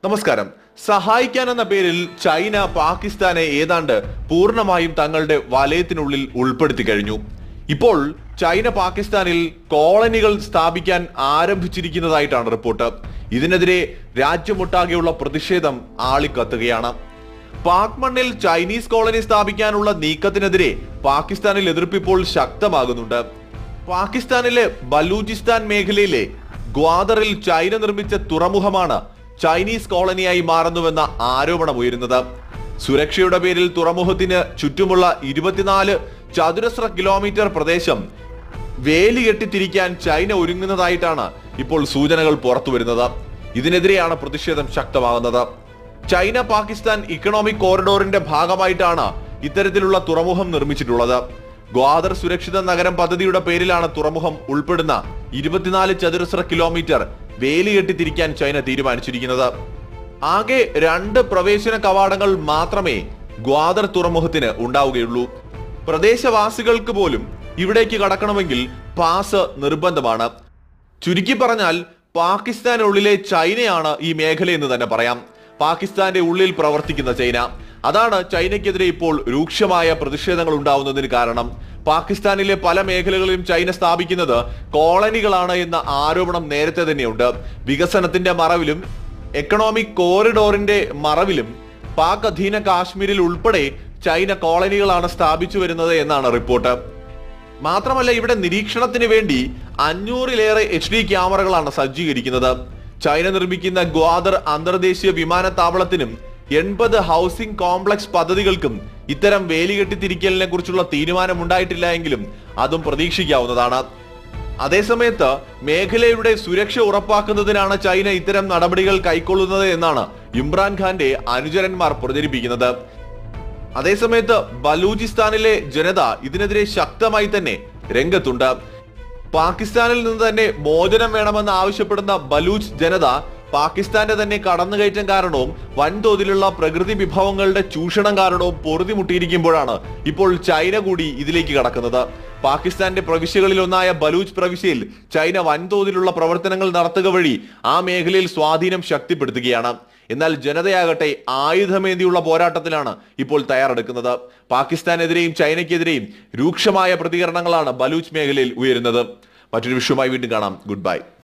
നമസ്കാരം സഹായിക്കാൻ എന്ന പേരിൽ ചൈന പാകിസ്ഥാനെ ഏതാണ്ട് പൂർണ്ണമായും തങ്ങളുടെ വലയത്തിനുള്ളിൽ ഉൾപ്പെടുത്തി കഴിഞ്ഞു ഇപ്പോൾ ചൈന പാകിസ്ഥാനിൽ കോളനികൾ സ്ഥാപിക്കാൻ ആരംഭിച്ചിരിക്കുന്നതായിട്ടാണ് റിപ്പോർട്ട് ഇതിനെതിരെ രാജ്യമൊട്ടാകെയുള്ള പ്രതിഷേധം ആളിക്കത്തുകയാണ് പാക് മണ്ണിൽ ചൈനീസ് കോളനി സ്ഥാപിക്കാനുള്ള നീക്കത്തിനെതിരെ പാകിസ്ഥാനിൽ എതിർപ്പിപ്പോൾ ശക്തമാകുന്നുണ്ട് പാകിസ്ഥാനിലെ ബലൂചിസ്ഥാൻ മേഖലയിലെ ഗ്വാദറിൽ ചൈന നിർമ്മിച്ച തുറമുഖമാണ് ചൈനീസ് കോളനിയായി മാറുന്നുവെന്ന ആരോപണം ഉയരുന്നത് സുരക്ഷയുടെ പേരിൽ തുറമുഖത്തിന് ചുറ്റുമുള്ള ഇരുപത്തിനാല് ചതുരശ്ര കിലോമീറ്റർ പ്രദേശം വേലി കെട്ടിത്തിരിക്കാൻ ചൈന ഒരുങ്ങുന്നതായിട്ടാണ് ഇപ്പോൾ സൂചനകൾ പുറത്തുവരുന്നത് ഇതിനെതിരെയാണ് പ്രതിഷേധം ശക്തമാകുന്നത് ചൈന പാകിസ്ഥാൻ ഇക്കണോമിക് കോറിഡോറിന്റെ ഭാഗമായിട്ടാണ് ഇത്തരത്തിലുള്ള തുറമുഖം നിർമ്മിച്ചിട്ടുള്ളത് ഗ്വാദർ സുരക്ഷിത നഗരം പദ്ധതിയുടെ പേരിലാണ് തുറമുഖം ഉൾപ്പെടുന്ന ഇരുപത്തിനാല് ചതുരശ്ര കിലോമീറ്റർ വേലി കെട്ടിത്തിരിക്കാൻ ചൈന തീരുമാനിച്ചിരിക്കുന്നത് ആകെ രണ്ട് പ്രവേശന കവാടങ്ങൾ മാത്രമേ ഗ്വാദർ തുറമുഖത്തിന് ഉണ്ടാവുകയുള്ളൂ പ്രദേശവാസികൾക്ക് പോലും ഇവിടേക്ക് കടക്കണമെങ്കിൽ പാസ് നിർബന്ധമാണ് ചുരുക്കി പറഞ്ഞാൽ പാകിസ്ഥാനുള്ളിലെ ചൈനയാണ് ഈ മേഖലയെന്ന് തന്നെ പറയാം പാകിസ്ഥാന്റെ ഉള്ളിൽ പ്രവർത്തിക്കുന്ന ചൈന അതാണ് ചൈനയ്ക്കെതിരെ ഇപ്പോൾ രൂക്ഷമായ പ്രതിഷേധങ്ങൾ ഉണ്ടാവുന്നതിന് കാരണം പാകിസ്ഥാനിലെ പല മേഖലകളിലും ചൈന സ്ഥാപിക്കുന്നത് കോളനികളാണ് എന്ന ആരോപണം നേരത്തെ തന്നെയുണ്ട് വികസനത്തിന്റെ മറവിലും എക്കണോമിക് കോറിഡോറിന്റെ മറവിലും പാക് അധീന കാശ്മീരിൽ ഉൾപ്പെടെ ചൈന കോളനികളാണ് സ്ഥാപിച്ചു വരുന്നത് എന്നാണ് റിപ്പോർട്ട് മാത്രമല്ല ഇവിടെ നിരീക്ഷണത്തിന് വേണ്ടി അഞ്ഞൂറിലേറെ എച്ച് ഡി ക്യാമറകളാണ് സജ്ജീകരിക്കുന്നത് ചൈന നിർമ്മിക്കുന്ന ഗ്വാദർ അന്തർദേശീയ വിമാനത്താവളത്തിനും എൺപത് ഹൗസിംഗ് കോംപ്ലക്സ് പദ്ധതികൾക്കും ഇത്തരം വേലികെട്ടിത്തിരിക്കലിനെ കുറിച്ചുള്ള തീരുമാനമുണ്ടായിട്ടില്ല എങ്കിലും അതും പ്രതീക്ഷിക്കാവുന്നതാണ് അതേസമയത്ത് മേഖലയുടെ സുരക്ഷ ഉറപ്പാക്കുന്നതിനാണ് ചൈന ഇത്തരം നടപടികൾ കൈക്കൊള്ളുന്നത് എന്നാണ് ഇമ്രാൻഖാന്റെ അനുചരന്മാർ പ്രചരിപ്പിക്കുന്നത് അതേസമയത്ത് ബലൂചിസ്ഥാനിലെ ജനത ഇതിനെതിരെ ശക്തമായി തന്നെ രംഗത്തുണ്ട് പാകിസ്ഥാനിൽ നിന്ന് തന്നെ മോചനം വേണമെന്ന് ആവശ്യപ്പെടുന്ന ബലൂച്ച് ജനത പാകിസ്ഥാന്റെ തന്നെ കടന്നുകയറ്റം കാരണവും വൻതോതിലുള്ള പ്രകൃതി വിഭവങ്ങളുടെ ചൂഷണം കാരണവും പൊറുതിമുട്ടിയിരിക്കുമ്പോഴാണ് ഇപ്പോൾ ചൈന കൂടി ഇതിലേക്ക് കടക്കുന്നത് പാകിസ്ഥാന്റെ പ്രവിശ്യകളിൽ ഒന്നായ ബലൂച്ച് പ്രവിശ്യയിൽ ചൈന വൻതോതിലുള്ള പ്രവർത്തനങ്ങൾ നടത്തുക വഴി ആ മേഖലയിൽ സ്വാധീനം ശക്തിപ്പെടുത്തുകയാണ് എന്നാൽ ജനതയാകട്ടെ ആയുധമേന്തിയുള്ള പോരാട്ടത്തിലാണ് ഇപ്പോൾ തയ്യാറെടുക്കുന്നത് പാകിസ്ഥാനെതിരെയും ചൈനയ്ക്കെതിരെയും രൂക്ഷമായ പ്രതികരണങ്ങളാണ് ബലൂച്ച് മേഖലയിൽ ഉയരുന്നത് മറ്റൊരു വിഷയവുമായി വീണ്ടും കാണാം ഗുഡ് ബൈ